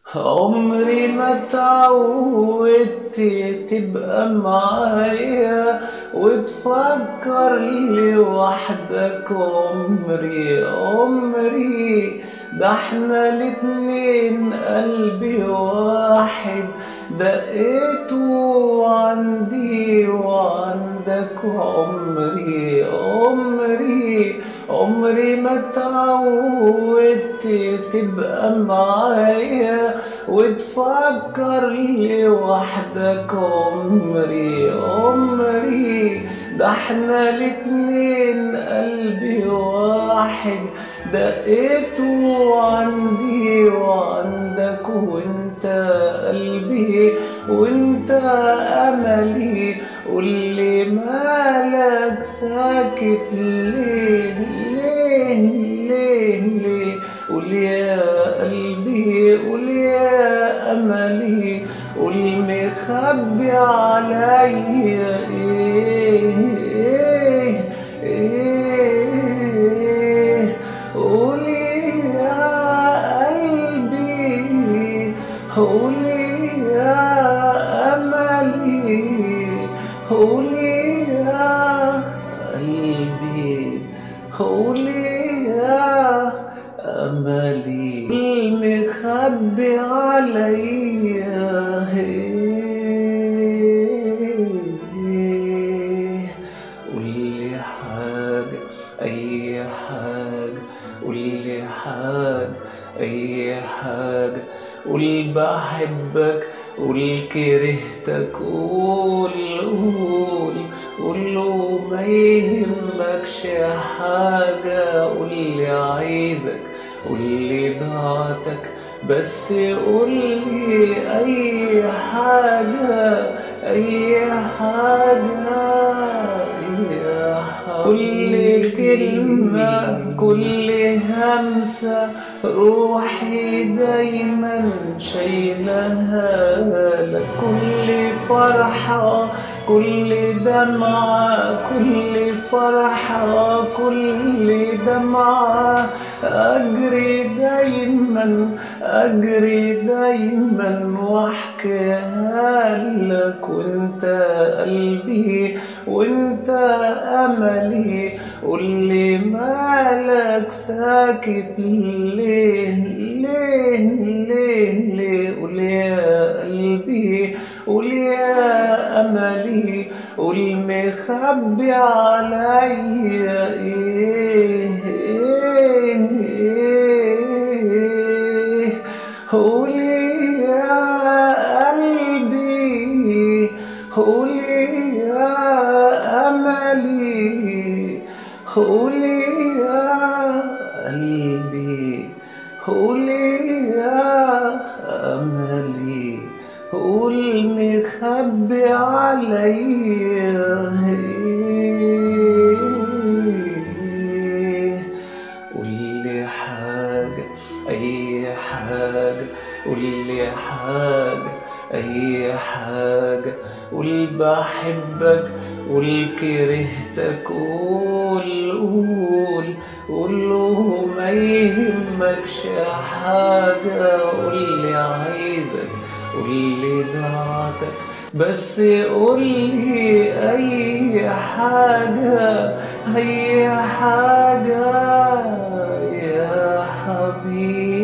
عمري ما تعودت تبقى معايا وتفكر لوحدك عمري عمري ده احنا الاتنين قلبي واحد دقيته عندي وعندك عمري عمري عمري ما تعودت تبقى معايا وتفكر لوحدك عمري عمري ده احنا الاتنين قلبي واحد دقيته عندي وعندك وانت قلبي وانت املي قولي مالك ساكت ليه ليه ليه ليه قول يا قلبي قول يا املي قول مخبي عليا ايه ايه ايه قولي يا قلبي قولي يا املي قولي يا قلبي قولي يا املي المخبي عليا قولي حاجة أي حاجة قولي حاجة أي حاجة قول بحبك قول كرهتك قول قول قول له ما يهمكش حاجة قول لي عايزك قول لي بعتك بس قول لي أي حاجة أي حاجة أي حاجة كل كلمة كل همسة روحي دايما شايلها لك كل فرحة كل دمعة كل فرحة كل دمعة أجري دايما أجري دايما واحكيها لك وانت قلبي وانت أملي قولي مالك ساكت ليه ليه ليه ليه قول يا قلبي قول يا أملي قول مخبي عليا إيه إيه إيه قولي يا قلبي قولي يا أملي قولي يا قلبي قولي يا أملي قول مخبي عليا قول لي حاجة أي حاجة قول لي حاجة أي حاجة قول بحبك قول كرهتك قول قول قول له ما يهمكش حاجة قول لي عايزك قول لي بعتك بس قول لي أي حاجة أي حاجة يا حبيبي